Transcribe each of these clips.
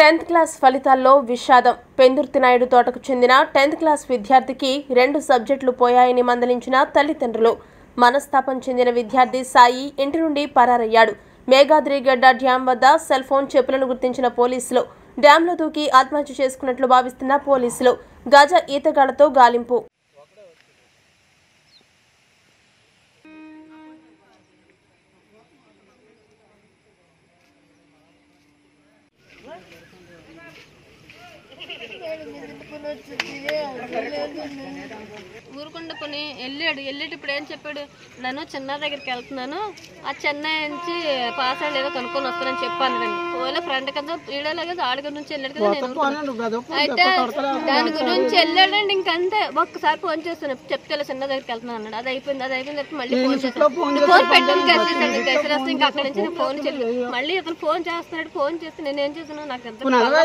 Tenth class ఫలితాల్లో విషాదం పెందుర్తి నాయుడు తోటకు చెందిన టెన్త్ క్లాస్ విద్యార్థికి రెండు సబ్జెక్టులు పోయాయని మందలించిన తల్లిదండ్రులు మనస్తాపం చెందిన విద్యార్థి సాయి ఇంటి నుండి పరారయ్యాడు మేఘాద్రిగడ్డ డ్యాం వద్ద సెల్ ఫోన్ చెప్పులను గుర్తించిన పోలీసులు డ్యాంలో దూకి ఆత్మహత్య చేసుకున్నట్లు భావిస్తున్న పోలీసులు గజ ఈతగాళ్లతో గాలింపు ఊరుకుండా పని వెళ్ళాడు వెళ్ళేటప్పుడు ఏం చెప్పాడు నేను చెన్నై దగ్గరికి వెళ్తున్నాను ఆ చెన్నై నుంచి పాస్ అయ్యి ఏదో కనుక్కొని వస్తానని చెప్పాను నేను ఓలే ఫ్రెండ్ కదా ఈడలే కదా ఆడి గురించి వెళ్ళాడు కదా నేను ఊరుకున్నా. అయితే దాని గురించి వెళ్ళాడండి ఇంకంతే ఒక్కసారి ఫోన్ చేస్తాను చెప్తే చిన్న దగ్గరికి వెళ్తున్నాను అన్నాడు అది అయిపోయింది అది అయిపోయిన తర్వాత మళ్ళీ ఫోన్ చేస్తాను ఫోన్ పెట్టాను గెసేసాడు గెసేస్తే ఇంకా అక్కడ నుంచి నేను ఫోన్ చేయలేదు మళ్ళీ అతను ఫోన్ చేస్తున్నాడు ఫోన్ చేస్తే నేను ఏం చేసాను నాకు ఎంత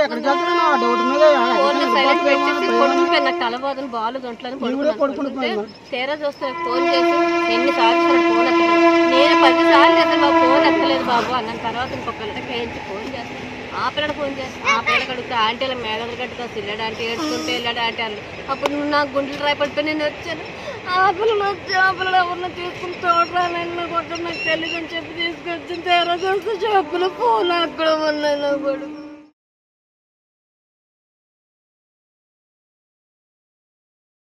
ఫోన్ సైలెంట్ పెట్టేసి పడుకునిపోయాను నాకు తలబోదని బాలు దొంట్లని పడుకుంటే తీరా చూస్తే ఫోన్ చేసి ఎన్నిసార్లు చేశాడు ఫోన్ ఎత్తలేదు నేను పది సార్లు చేశాను బాబు ఫోన్ ఎత్తలేదు బాబు అన్న తర్వాత ఇంకో పిల్లడికి వేయించి ఫోన్ చేస్తాను ఆ పిల్లడు ఫోన్ చేసి ఆ పిల్లకి అడిగితే ఆంటీల మేఘలు గట్టుగా సిల్లడు ఆంటీ ఏడ్చుకుంటే వెళ్ళాడు ఆంటీ అన్న అప్పుడు నువ్వు నాకు గుండెలు రాయపడిపోయి నేను వచ్చాను ఆ పిల్లలు వచ్చి ఆ పిల్లలు ఎవరిని తీసుకుని తోటరా నన్ను కొంచెం నాకు తెలియదు అని చెప్పి తీసుకొచ్చి తీరా చూస్తే చెప్పులు ఫోన్ అక్కడ ఉన్నాయి నా కొడుకు